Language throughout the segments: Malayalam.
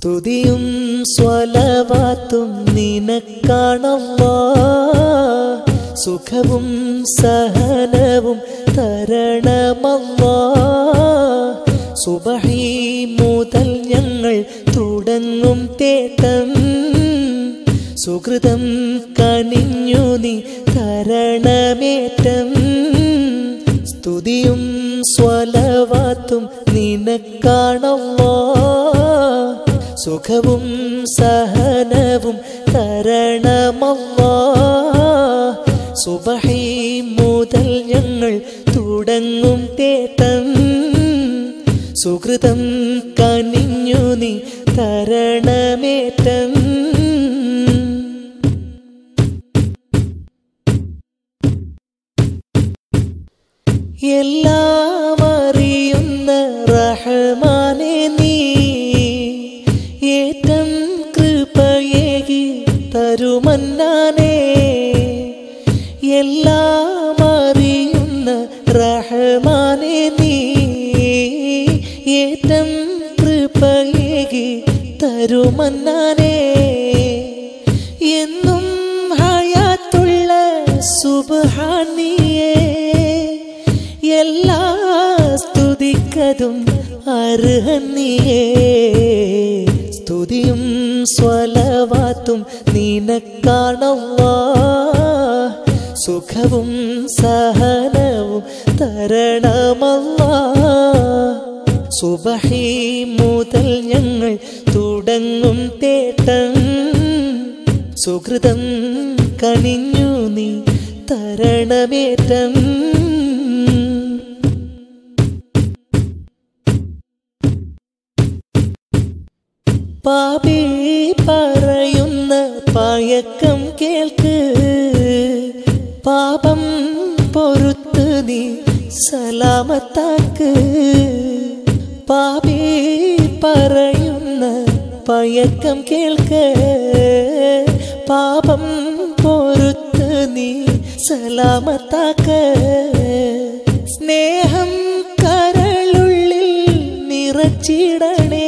സ്തുതിയും സ്വലവാത്തും നിനക്കാണല്ലോ സുഖവും സഹനവും തരണമല്ലോ സുബഹി മുതൽ ഞങ്ങൾ തുടങ്ങും തേട്ടം സുഹൃതം കനിഞ്ഞു നീ തരണമേറ്റം സ്തുതിയും സ്വലവാത്തും നിനക്കാണല്ലോ സുഖവും സഹനവും തരണമല്ലോ സുബഹി മുതൽ ഞങ്ങൾ തുടങ്ങും തേട്ടം സുഹൃതം കനിഞ്ഞു നീ തരണമേറ്റം എല്ലാം അറിയുന്ന റഹ്മാനെ നീ ഏറ്റം കൃപയേകി തരുമന്നാനേ എല്ലാം അറിയുന്ന റഹ്മാനെ നീ ഏറ്റം കൃപയേകി തരുമന്നാനേ എന്നും ഹയാത്തുള്ള സുബഹാനിയേ എല്ലാ സ്തുതിക്കതും അർഹന്നിയേ സ്തുതിയും സ്വലവാത്തും നിനക്കാണല്ലോ സുഖവും സഹനവും തരണമല്ല സുബഹി മുതൽ ഞങ്ങൾ തുടങ്ങും തേട്ടം സുഹൃതം കനിഞ്ഞു നീ തരണമേറ്റം പാപി പറയുന്ന പയക്കം കേൾക്ക് പാപം പൊറുത്ത് നീ സലാമത്താക്ക് പാപി പറയുന്ന പയക്കം കേൾക്ക് പാപം പൊറുത്ത് നീ സലാമത്താക്ക് സ്നേഹം കരളുള്ളിൽ നിറച്ചിടണേ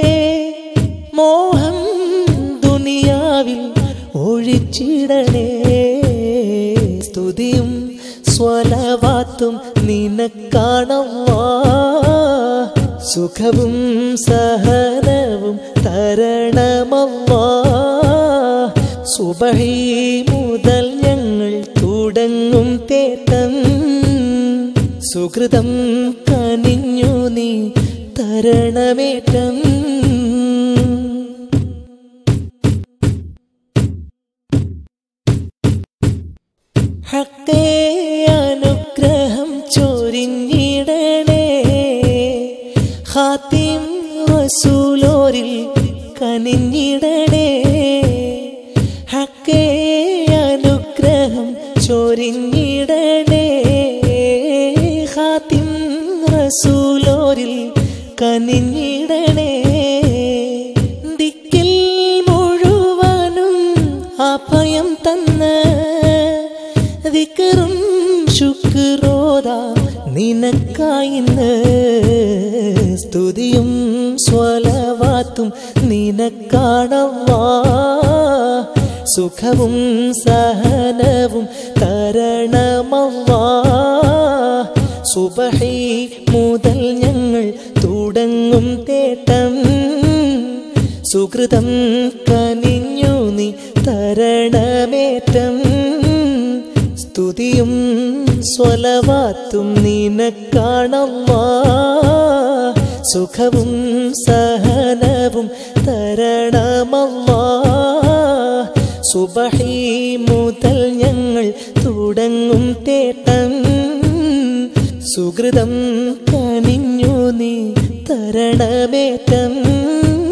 മോഹം ദുനിയാവിൽ ഒഴിച്ചിടണേ സ്തുതിയും സ്വലവാത്തും നിനക്കാണല്ലോ സുഖവും സഹനവും തരണമല്ലോ സുബഹി മുതൽ ഞങ്ങൾ തുടങ്ങും തേട്ടം സുഹൃതം കനിഞ്ഞു നീ തരണമേറ്റം ഹക്കേ അനുഗ്രഹം ചൊരിഞ്ഞിടണേ ഹാത്തിം റസൂലോരിൽ കനിഞ്ഞിടണേ ഹക്കേ അനുഗ്രഹം ചൊരിഞ്ഞിടണേ ഹാത്തിം റസൂലോരിൽ കനിഞ്ഞിടണേ ദിക്കിൽ മുഴുവനും അഭയം തന്ന് ദിക്കറും ശുക്രോദ നിനക്കായിന്ന് സ്തുതിയും സ്വലവാത്തും നിനക്കാണവാ സുഖവും സഹനവും തരണമവാ സുബഹി മുതൽ ഞങ്ങൾ തുടങ്ങും തേട്ടം സുഹൃതം കനിഞ്ഞു നീ തരണമേറ്റം സ്തുതിയും സ്വലവാത്തും നിനക്കാണല്ലോ സുഖവും സഹനവും തരണമല്ലോ സുബഹി മുതൽ ഞങ്ങൾ തുടങ്ങും തേട്ടം സുഹൃതം കനിഞ്ഞു നീ തരണമേറ്റം